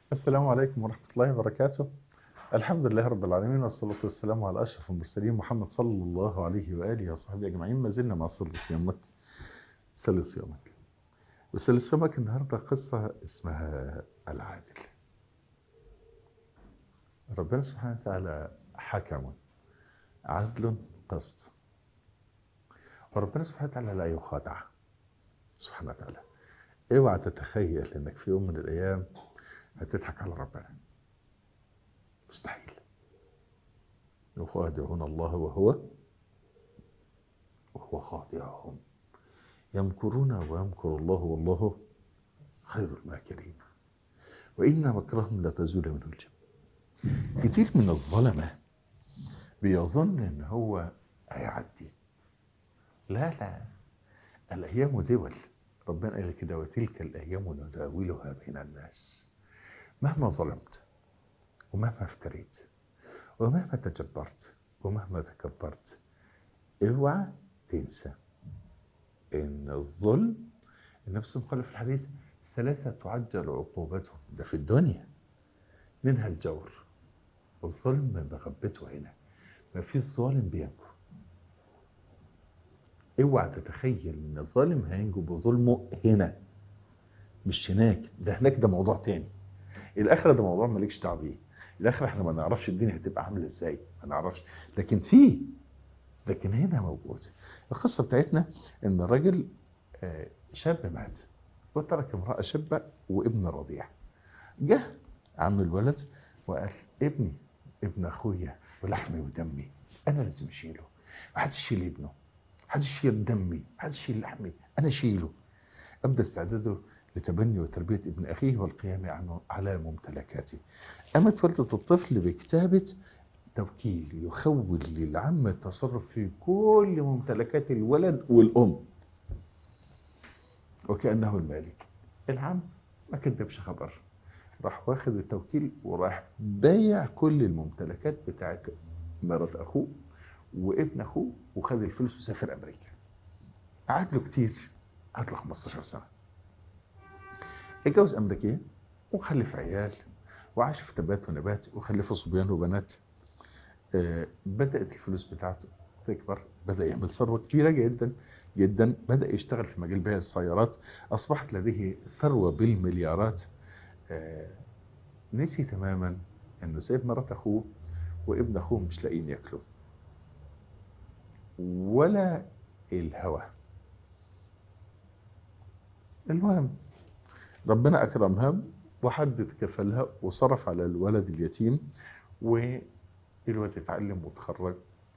السلام عليكم ورحمة الله وبركاته الحمد لله رب العالمين والصلاة والسلام على أشرف المرسلين محمد صلى الله عليه وآله وصحبه أجمعين ما زلنا مع سل صيامك سل صيامك وسل صيامك النهاردة قصة اسمها العادل ربنا سبحانه وتعالى حكم عدل قسط وربنا سبحانه وتعالى لا يخادع سبحانه وتعالى اوعى تتخيل انك في يوم من الايام هتضحك على ربنا مستحيل يخادعون الله وهو وهو خادعهم يمكرون ويمكر الله والله خير الماكرين وإن مكرهم لا تزول منه الجبال كتير من الظلمة بيظن ان هو هيعدي لا لا الأيام دول ربنا قال كده وتلك الأيام نداولها بين الناس مهما ظلمت ومهما افتريت ومهما تجبرت ومهما تكبرت اوعى تنسى ان الظلم النفس قال في الحديث ثلاثة تعجل عقوبتهم ده في الدنيا منها الجور الظلم مغبته هنا ما فيش ظالم بينجو اوعى تتخيل ان الظالم هينجو بظلمه هنا مش هناك ده هناك ده موضوع تاني الاخره ده موضوع مالكش دعوه بيه الاخره احنا ما نعرفش الدنيا هتبقى عامله ازاي ما نعرفش لكن في لكن هنا موجود القصه بتاعتنا ان الراجل شاب مات وترك امراه شابه وابن رضيع جه عم الولد وقال ابني ابن اخويا ولحمي ودمي انا لازم اشيله محدش يشيل ابنه محدش يشيل دمي محدش يشيل لحمي انا اشيله ابدا استعداده لتبني وتربية ابن أخيه والقيام عنه على ممتلكاته قامت والدة الطفل بكتابة توكيل يخول للعم التصرف في كل ممتلكات الولد والأم وكأنه المالك العم ما كدبش خبر راح واخد التوكيل وراح بايع كل الممتلكات بتاعت مرات أخوه وابن أخوه وخد الفلوس وسافر أمريكا قعد له كتير قعد له 15 سنة اتجوز أمريكية وخلف عيال وعاش في تبات ونبات وخلفوا صبيان وبنات آه بدأت الفلوس بتاعته تكبر بدأ يعمل ثروة كبيرة جدا جدا بدأ يشتغل في مجال بيع السيارات أصبحت لديه ثروة بالمليارات آه نسي تماما أنه سايب مرات أخوه وابن أخوه مش لاقيين ياكلوا ولا الهوى المهم ربنا أكرمها وحدد كفلها وصرف على الولد اليتيم والولد اتعلم وتخرج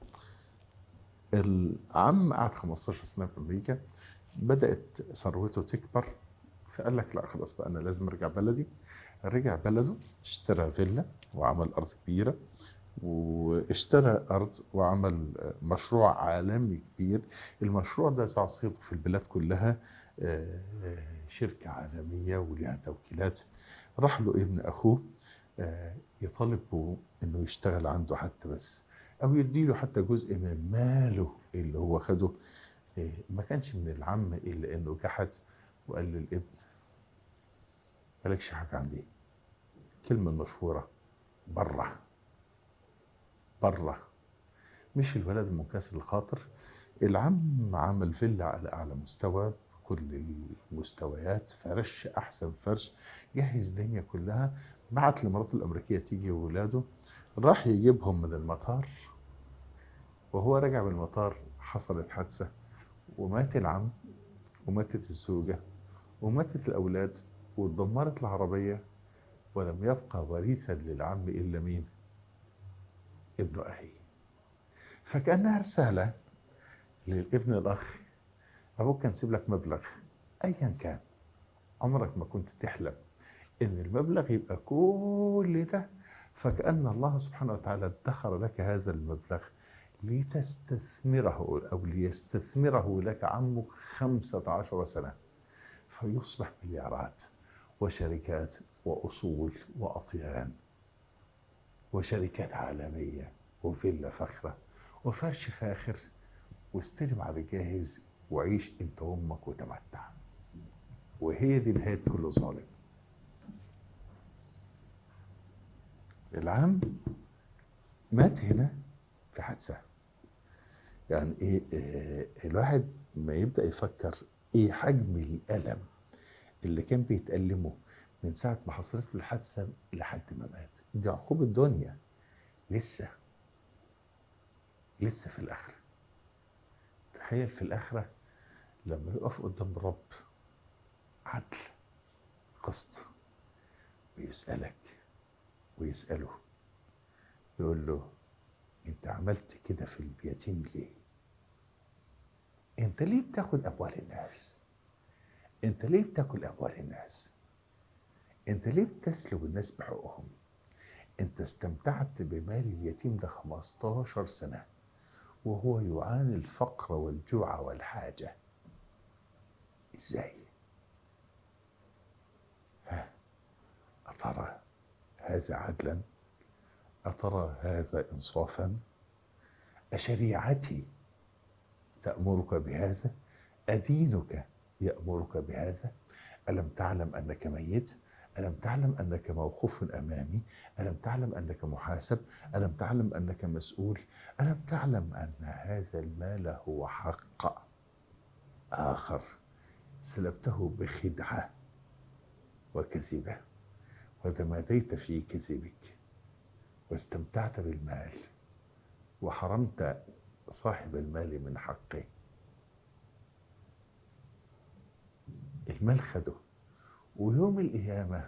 العم قعد 15 سنة في أمريكا بدأت ثروته تكبر فقال لك لا خلاص بقى أنا لازم أرجع بلدي رجع بلده اشترى فيلا وعمل أرض كبيرة واشترى أرض وعمل مشروع عالمي كبير المشروع ده سعى صيته في البلاد كلها شركة عالمية ولها توكيلات راح له ابن أخوه يطالبه أنه يشتغل عنده حتى بس أو يديله حتى جزء من ماله اللي هو خده ما كانش من العم إلا أنه جحد وقال للابن مالكش حاجة عندي كلمة مشهورة بره بره مش الولد المنكسر الخاطر العم عمل فيلا على أعلى مستوى كل المستويات فرش أحسن فرش جهز الدنيا كلها بعت لمراته الأمريكية تيجي وولاده راح يجيبهم من المطار وهو راجع من المطار حصلت حادثة ومات العم وماتت الزوجة وماتت الأولاد واتدمرت العربية ولم يبقى وريثا للعم إلا مين ابن أخيه فكأنها رسالة للابن الأخ أبوك كان سيب لك مبلغ أيا كان عمرك ما كنت تحلم إن المبلغ يبقى كل ده فكأن الله سبحانه وتعالى ادخر لك هذا المبلغ لتستثمره أو ليستثمره لك عمك خمسة عشر سنة فيصبح مليارات وشركات وأصول وأطيان وشركات عالمية وفيلا فخرة وفرش فاخر واستلم على جاهز وعيش انت وامك وتمتع وهي دي نهاية كل ظالم العم مات هنا في حادثة يعني ايه آه، الواحد ما يبدأ يفكر ايه حجم الألم اللي كان بيتألمه من ساعة ما حصلت له الحادثة لحد ما مات دي عقوبة الدنيا لسه لسه في الآخرة تخيل في الآخرة لما يقف قدام رب عدل قسط ويسألك ويسأله يقول له انت عملت كده في اليتيم ليه انت ليه بتاخد اموال الناس انت ليه بتاكل اموال الناس انت ليه بتسلب الناس بحقوقهم انت استمتعت بمال اليتيم ده 15 سنة وهو يعاني الفقر والجوع والحاجة ازاي ها أترى هذا عدلا أترى هذا إنصافا أشريعتي تأمرك بهذا أدينك يأمرك بهذا ألم تعلم أنك ميت ألم تعلم أنك موقوف أمامي ألم تعلم أنك محاسب ألم تعلم أنك مسؤول ألم تعلم أن هذا المال هو حق آخر سلبته بخدعة وكذبة وتماديت في كذبك واستمتعت بالمال وحرمت صاحب المال من حقه المال خده ويوم القيامة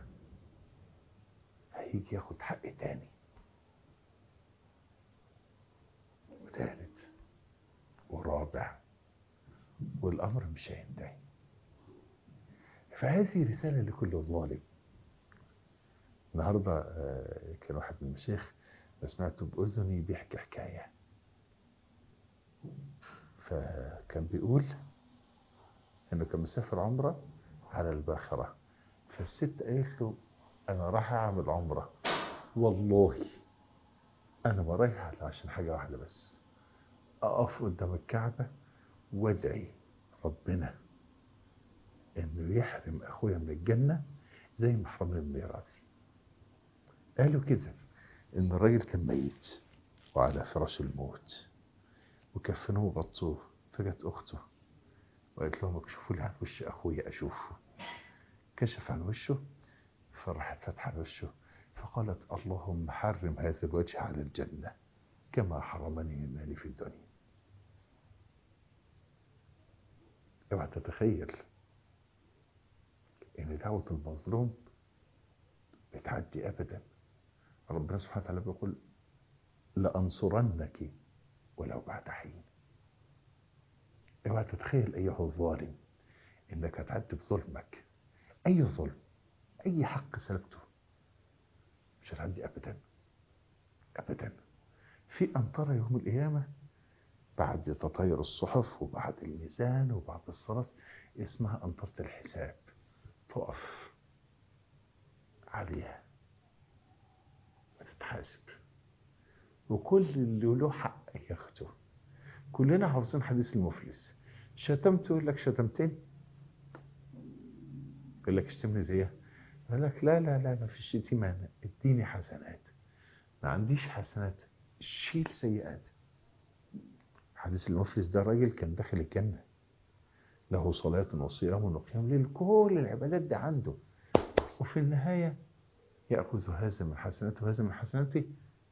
هيجي ياخد حق تاني وتالت ورابع والأمر مش هينتهي فهذه رسالة لكل ظالم النهاردة آه، كان واحد من المشايخ سمعته بأذني بيحكي حكاية فكان بيقول انه كان مسافر عمرة على الباخرة فالست قالت له انا راح اعمل عمرة والله انا ما رايح عشان حاجة واحدة بس اقف قدام الكعبة وادعي ربنا انه يحرم اخويا من الجنة زي ما حرمني من ميراثي قالوا كده ان الراجل كان ميت وعلى فراش الموت وكفنوه وغطوه فجت اخته وقالت لهم اكشفوا لي عن وش اخويا اشوفه كشف عن وشه فراحت فاتحه وشه فقالت اللهم حرم هذا الوجه على الجنه كما حرمني من مالي في الدنيا اوعى تتخيل ان دعوه المظلوم بتعدي ابدا ربنا سبحانه وتعالى بيقول لأنصرنك ولو بعد حين اوعى تتخيل ايها الظالم انك هتعدي بظلمك اي ظلم اي حق سلبته مش هتعدي ابدا ابدا في ان ترى يوم القيامه بعد تطير الصحف وبعد الميزان وبعد الصلاه اسمها انطره الحساب تقف عليها وتتحاسب وكل اللي له حق ياخده كلنا حافظين حديث المفلس شتمت يقول لك شتمتني يقول لك اشتمني زيها يقول لك لا لا لا ما فيش شتيمة أنا اديني حسنات ما عنديش حسنات شيل سيئات حديث المفلس ده راجل كان داخل الجنة له صلاة وصيام وقيام ليل كل العبادات دي عنده وفي النهاية يأخذ هذا من حسناته وهذا من حسناته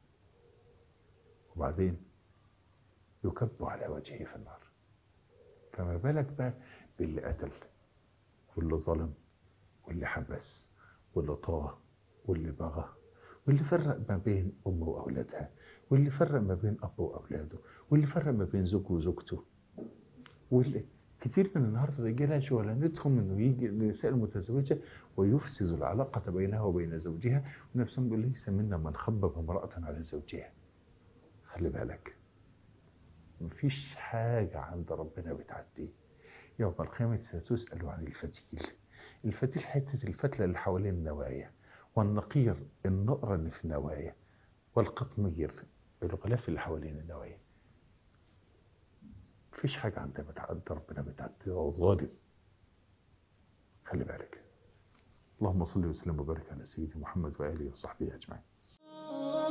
وبعدين يكب على وجهه في النار فما بالك بقى باللي قتل واللي ظلم واللي حبس واللي طاغى واللي بغى واللي فرق ما بين أمه وأولادها واللي فرق ما بين أبه وأولاده واللي فرق ما بين زوجه وزوجته واللي كتير من النهارده رجاله شغلانتهم انه يجي النساء المتزوجه ويفسد العلاقه بينها وبين زوجها ونفسهم بيقول ليس منا من خبب امراه على زوجها خلي بالك مفيش حاجه عند ربنا بتعدي يوم القيامه ستسال عن الفتيل الفتيل حته الفتله اللي حوالين النوايا والنقير النقره اللي في النوايا والقطمير الغلاف اللي حوالين النوايا مفيش حاجة عندها بتعدي ربنا بتعدي هو ظالم خلي بالك اللهم صل وسلم وبارك على سيدي محمد وآله وصحبه أجمعين الله